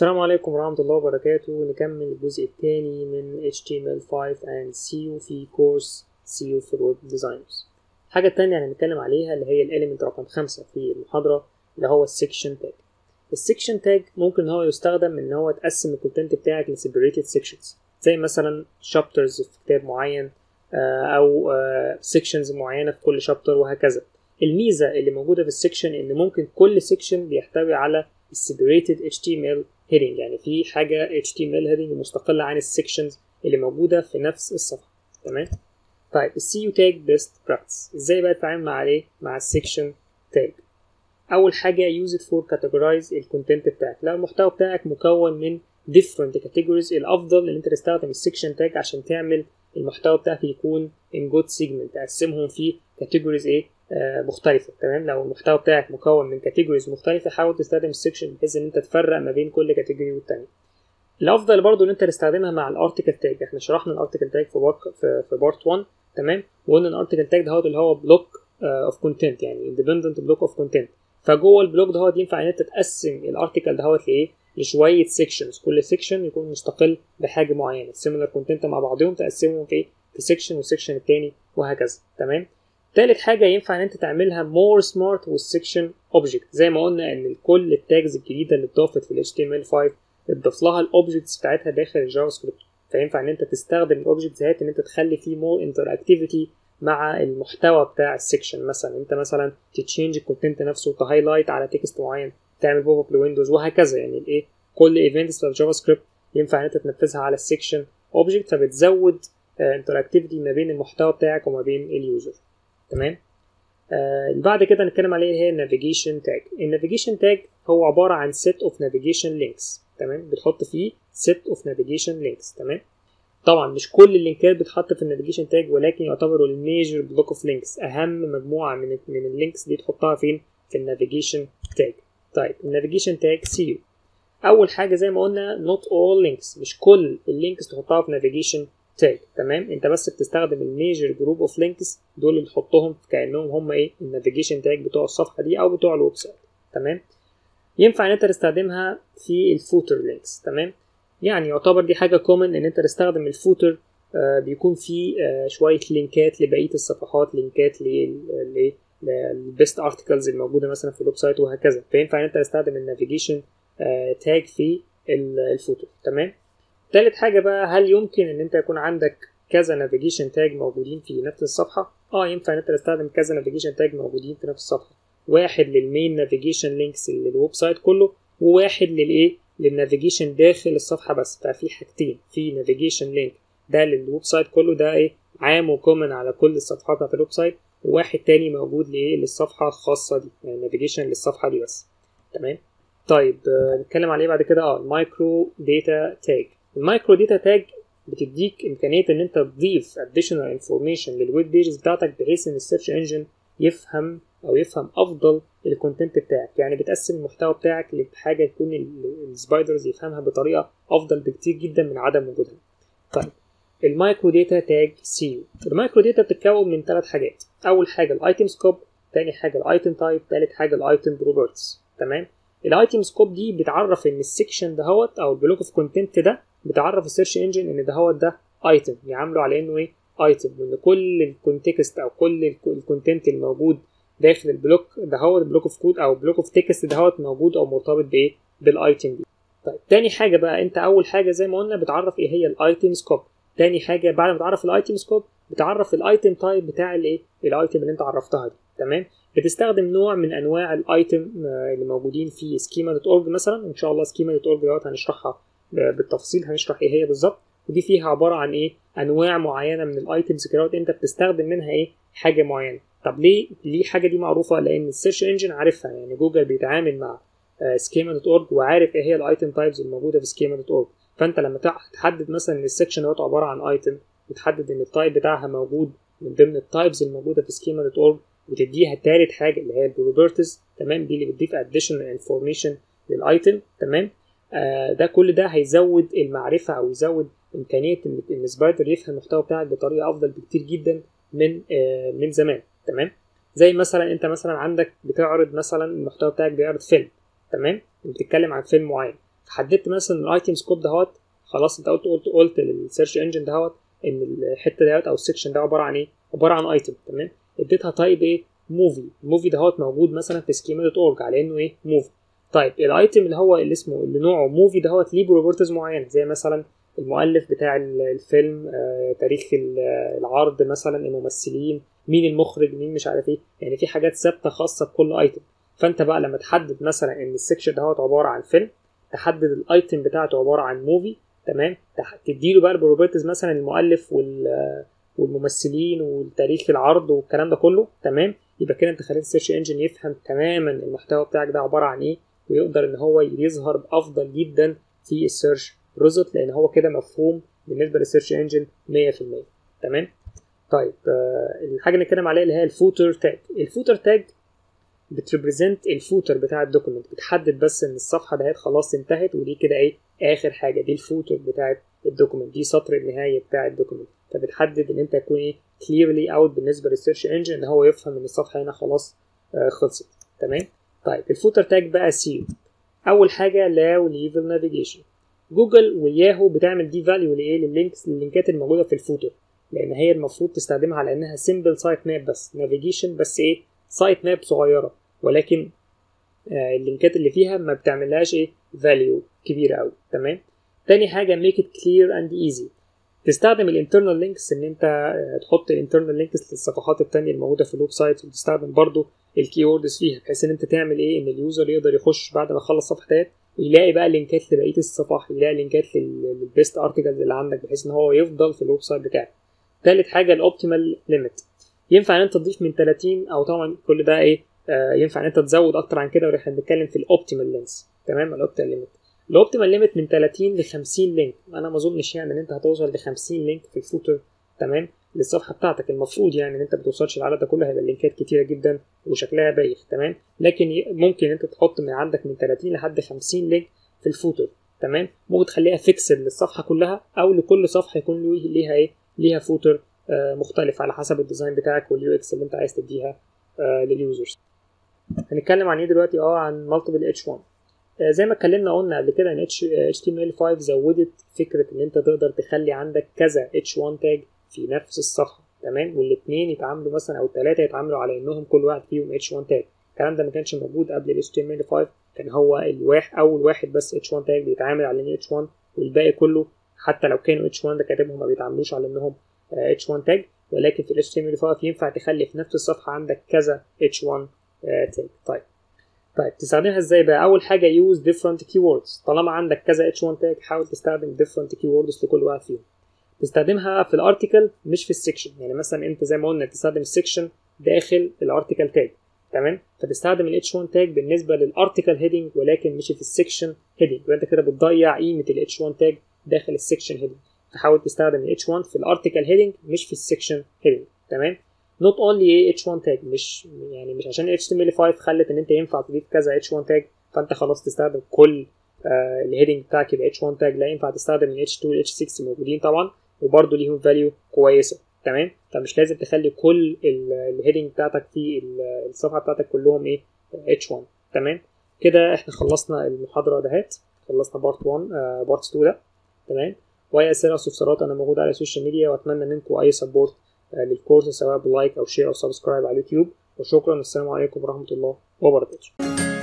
السلام عليكم ورحمة الله وبركاته نكمل الجزء الثاني من HTML5 and SEO في كورس SEO for Web Designers الحاجة التانية اللي هنتكلم عليها اللي هي الاليمنت رقم خمسة في المحاضرة اللي هو السكشن تاج السكشن تاج ممكن ان هو يستخدم ان هو تقسم الكونتنت بتاعك ل separated sections زي مثلا chapters في كتاب معين او sections معينة في كل شابتر وهكذا الميزة اللي موجودة في السكشن ان ممكن كل سكشن بيحتوي على separated HTML heading يعني في حاجة HTML heading مستقلة عن السكشنز اللي موجودة في نفس الصفحة تمام طيب السي يو تاج بيست براكتس ازاي بقى تتعامل مع عليه مع السكشن تاج اول حاجة use it for categorize الكونتنت بتاعك لو المحتوى بتاعك مكون من different categories الافضل ان انت تستخدم السكشن تاج عشان تعمل المحتوى بتاعك يكون in good segment تقسمهم في categories ايه آه مختلفة تمام لو المحتوى بتاعك مكون من كاتيجوريز مختلفة حاول تستخدم السكشن بحيث ان انت تفرق ما بين كل كاتيجوري والتانية الافضل برضو ان انت تستخدمها مع الارتكل تاج احنا شرحنا الارتكل تاج في بارك في, في بارت 1 تمام وقلنا ان الارتكل تاج ده اللي هو بلوك اوف كونتنت يعني اندبندنت بلوك اوف كونتنت فجوه البلوك ده ينفع ان انت تقسم الارتكل ده لايه لشويه سيكشنز كل سيكشن يكون مستقل بحاجه معينه سيميلر كونتنت مع بعضهم تقسمهم في في سيكشن والسيكشن التاني وهكذا تمام تالت حاجة ينفع ان انت تعملها more smart والسكشن object زي ما قلنا ان كل التاجز الجديدة اللي اتضافت في ال HTML5 اتضاف لها الاوبجكتس بتاعتها داخل الجافا سكريبت فينفع ان انت تستخدم الاوبجكتس ديت ان انت تخلي فيه more interactivity مع المحتوى بتاع السكشن مثلا انت مثلا تتشينج الكونتنت نفسه تهايلايت على تكست معين تعمل بوب اب لويندوز وهكذا يعني الايه كل ايفنتس في الجافا سكريبت ينفع ان انت تنفذها على السكشن اوبجكت فبتزود انتراكتيفيتي ما بين المحتوى بتاعك وما بين اليوزر تمام آه بعد كده نتكلم عليه هي النافيجيشن تاج النافيجيشن تاج هو عباره عن set of navigation links تمام بتحط فيه set of navigation links تمام طبعا مش كل اللينكات بتحط في النافيجيشن تاج ولكن يعتبروا الميجر بلوك اوف لينكس اهم مجموعه من من اللينكس دي تحطها فين في النافيجيشن تاج طيب النافيجيشن تاج سي اول حاجه زي ما قلنا not all links مش كل اللينكس تحطها في نافيجيشن تاج تمام انت بس بتستخدم الميجر جروب اوف لينكس دول اللي تحطهم كانهم هم ايه النافيجيشن تاج بتوع الصفحه دي او بتوع الويب سايت تمام ينفع ان انت تستخدمها في الفوتر لينكس تمام يعني يعتبر دي حاجه كومن ان انت تستخدم الفوتر آه بيكون فيه آه شويه لينكات لبقيه الصفحات لينكات لل البيست ارتكلز الموجوده مثلا في الويب سايت وهكذا فينفع ان انت تستخدم النافيجيشن آه تاج في الفوتر تمام تالت حاجة بقى هل يمكن ان انت يكون عندك كذا نافيجيشن تاج موجودين في نفس الصفحة؟ اه ينفع ان انت تستخدم كذا نافيجيشن تاج موجودين في نفس الصفحة واحد للمين نافيجيشن لينكس للويب سايت كله وواحد للايه للنافيجيشن داخل الصفحة بس ففي حاجتين في نافيجيشن لينك ده للويب سايت كله ده ايه عام وكومن على كل الصفحات بتاعت الويب سايت وواحد تاني موجود لايه للصفحة الخاصة دي يعني نافيجيشن للصفحة دي بس تمام طيب آه نتكلم عليه بعد كده اه المايكرو داتا تاج المايكرو داتا تاج بتديك امكانيه ان انت تضيف additional information للويب بيجز بتاعتك بحيث ان السيرش انجن يفهم او يفهم افضل الكونتنت بتاعك يعني بتقسم المحتوى بتاعك لحاجه يكون السبايدرز يفهمها بطريقه افضل بكتير جدا من عدم وجودها طيب المايكرو داتا تاج سيو المايكرو داتا بتتكون من ثلاث حاجات اول حاجه الايتم سكوب تاني حاجه الايتم تايب تالت حاجه الايتم بروبرتيز تمام الايتم سكوب دي بتعرف ان السكشن دهوت او البلوك اوف كونتنت ده بتعرف السيرش انجن ان دهوت ده ايتم يعامله على انه ايه ايتم وان كل الكونتكست او كل الكونتنت الموجود داخل البلوك دهوت بلوك اوف كود او بلوك اوف تكست دهوت موجود او مرتبط بايه بالايتم دي طيب تاني حاجه بقى انت اول حاجه زي ما قلنا بتعرف ايه هي الايتم سكوب تاني حاجه بعد ما تعرف الايتم سكوب بتعرف الايتم تايب بتاع الايه الايتم اللي انت عرفتها دي تمام بتستخدم نوع من انواع الايتم اللي موجودين في سكيما دوت اورج مثلا ان شاء الله سكيما دوت اورج دوت هنشرحها بالتفصيل هنشرح ايه هي بالظبط ودي فيها عباره عن ايه انواع معينه من الايتمز كده انت بتستخدم منها ايه حاجه معينه طب ليه ليه حاجه دي معروفه لان السيرش انجن عارفها يعني جوجل بيتعامل مع سكيما دوت اورج وعارف ايه هي الايتم تايبز الموجوده في سكيما دوت اورج فانت لما تحدد مثلا ان السكشن دوت عباره عن ايتم بتحدد ان التايب بتاعها موجود من ضمن التايبز الموجوده في سكيما دوت اورج وتديها تالت حاجه اللي هي البروبرتيز تمام دي اللي بتضيف additional information للايتم تمام آه ده كل ده هيزود المعرفه او يزود امكانيه ان السبايدر يفهم المحتوى بتاعك بطريقه افضل بكتير جدا من آه من زمان تمام زي مثلا انت مثلا عندك بتعرض مثلا المحتوى بتاعك بيعرض فيلم تمام بتتكلم عن فيلم معين حددت مثلا الايتم سكوب دهوت خلاص انت قلت قلت قلت للسيرش انجن دهوت ان الحته دهوت او السكشن ده عباره عن ايه عباره عن ايتم تمام اديتها تايب ايه موفي الموفي دهوت موجود مثلا في سكيما دوت اورج على انه ايه موفي طيب الايتم اللي هو اللي اسمه اللي نوعه موفي دهوت ليه بروبرتيز معينه زي مثلا المؤلف بتاع الفيلم آه، تاريخ العرض مثلا الممثلين مين المخرج مين مش عارف ايه يعني في حاجات ثابته خاصه بكل ايتم فانت بقى لما تحدد مثلا ان السكشن دهوت عباره عن فيلم تحدد الايتم بتاعته عباره عن موفي تمام تديله بقى البروبرتيز مثلا المؤلف وال والممثلين والتاريخ العرض والكلام ده كله تمام يبقى كده انت خليت السيرش انجن يفهم تماما المحتوى بتاعك ده عباره عن ايه ويقدر ان هو يظهر بافضل جدا في السيرش ريزلت لان هو كده مفهوم بالنسبه للسيرش انجن 100% تمام طيب آه الحاجه اللي نتكلم عليها اللي هي الفوتر تاج الفوتر تاج بتريبريزنت الفوتر بتاع الدوكيمنت بتحدد بس ان الصفحه دهيت خلاص انتهت ودي كده ايه اخر حاجه دي الفوتر بتاعت الدوكيمنت دي سطر النهايه بتاع الدوكيمنت فبتحدد ان انت تكون ايه كليرلي اوت بالنسبه للسيرش انجن ان هو يفهم ان الصفحه هنا خلاص آه خلصت تمام طيب الفوتر تاج بقى سيو اول حاجه لاو ليفل نافيجيشن جوجل وياهو بتعمل دي فاليو لايه لللينكس لللينكات الموجوده في الفوتر لان هي المفروض تستخدمها على انها سيمبل سايت ماب بس نافيجيشن بس ايه سايت ماب صغيره ولكن آه اللينكات اللي فيها ما بتعملهاش ايه فاليو كبيره قوي تمام تاني حاجه ميك ات كلير اند ايزي تستخدم الانترنال لينكس ان انت آه تحط الانترنال لينكس للصفحات التانية الموجوده في الويب سايت وتستخدم برضو الكي ووردز فيها بحيث ان انت تعمل ايه ان اليوزر يقدر يخش بعد ما يخلص صفحه ديت ويلاقي بقى لينكات لبقيه الصفح يلاقي لينكات للبيست ارتكلز اللي عندك بحيث ان هو يفضل في الويب سايت بتاعك تالت حاجه الاوبتيمال ليميت ينفع ان انت تضيف من 30 او طبعا كل ده ايه آه ينفع ان انت تزود اكتر عن كده واحنا بنتكلم في الاوبتيمال لينس تمام الاوبتيمال ليميت الاوبتيمال ليميت من 30 ل 50 لينك انا ما اظنش يعني ان انت هتوصل ل 50 لينك في الفوتر تمام للصفحه بتاعتك المفروض يعني ان انت ما توصلش العدد ده كله هيبقى اللينكات كتيره جدا وشكلها بايخ تمام لكن ممكن انت تحط من عندك من 30 لحد 50 لينك في الفوتر تمام ممكن تخليها فيكسد للصفحه كلها او لكل صفحه يكون ليها ايه ليها فوتر آه مختلف على حسب الديزاين بتاعك واليو اكس اللي انت عايز تديها آه لليوزرز هنتكلم عن ايه دلوقتي اه عن مالتيبل اتش 1 آه زي ما اتكلمنا قلنا قبل كده ان اتش تي ام ال 5 زودت فكره ان انت تقدر تخلي عندك كذا اتش 1 تاج في نفس الصفحه تمام والاثنين يتعاملوا مثلا او الثلاثه يتعاملوا على انهم كل واحد فيهم اتش 1 تاج الكلام ده ما كانش موجود قبل ال HTML 5 كان هو الواحد اول واحد بس H1 تاج بيتعامل على انه H1 والباقي كله حتى لو كانوا H1 ده كاتبهم ما بيتعاملوش على انهم H1 تاج ولكن في ال HTML 5 ينفع تخلي في نفس الصفحه عندك كذا H1 تاج طيب طيب تستخدمها ازاي بقى اول حاجه use different keywords طالما عندك كذا H1 تاج حاول تستخدم different keywords لكل واحد فيهم تستخدمها في الارتكل مش في السكشن يعني مثلا انت زي ما قلنا تستخدم السكشن داخل الارتكل تاج تمام فتستخدم ال H1 تاج بالنسبه للارتكل هيدنج ولكن مش في السكشن هيدنج يبقى انت كده بتضيع قيمه ال H1 تاج داخل السكشن هيدنج فحاول تستخدم ال H1 في الارتكل هيدنج مش في السكشن هيدنج تمام نوت اونلي H1 تاج مش يعني مش عشان HTML5 خلت ان انت ينفع تضيف كذا H1 تاج فانت خلاص تستخدم كل آه الهيدنج بتاعك يبقى H1 تاج لا ينفع تستخدم ال H2 وال H6 موجودين طبعا وبرده ليهم فاليو كويسه تمام فمش لازم تخلي كل الهيدنج بتاعتك في الصفحه بتاعتك كلهم ايه H1 تمام كده احنا خلصنا المحاضره دهات خلصنا بارت 1 آه بارت 2 ده تمام واي اسئله او استفسارات انا موجود على السوشيال ميديا واتمنى منكم اي سبورت آه للكورس سواء بلايك او شير او سبسكرايب على اليوتيوب وشكرا السلام عليكم ورحمه الله وبركاته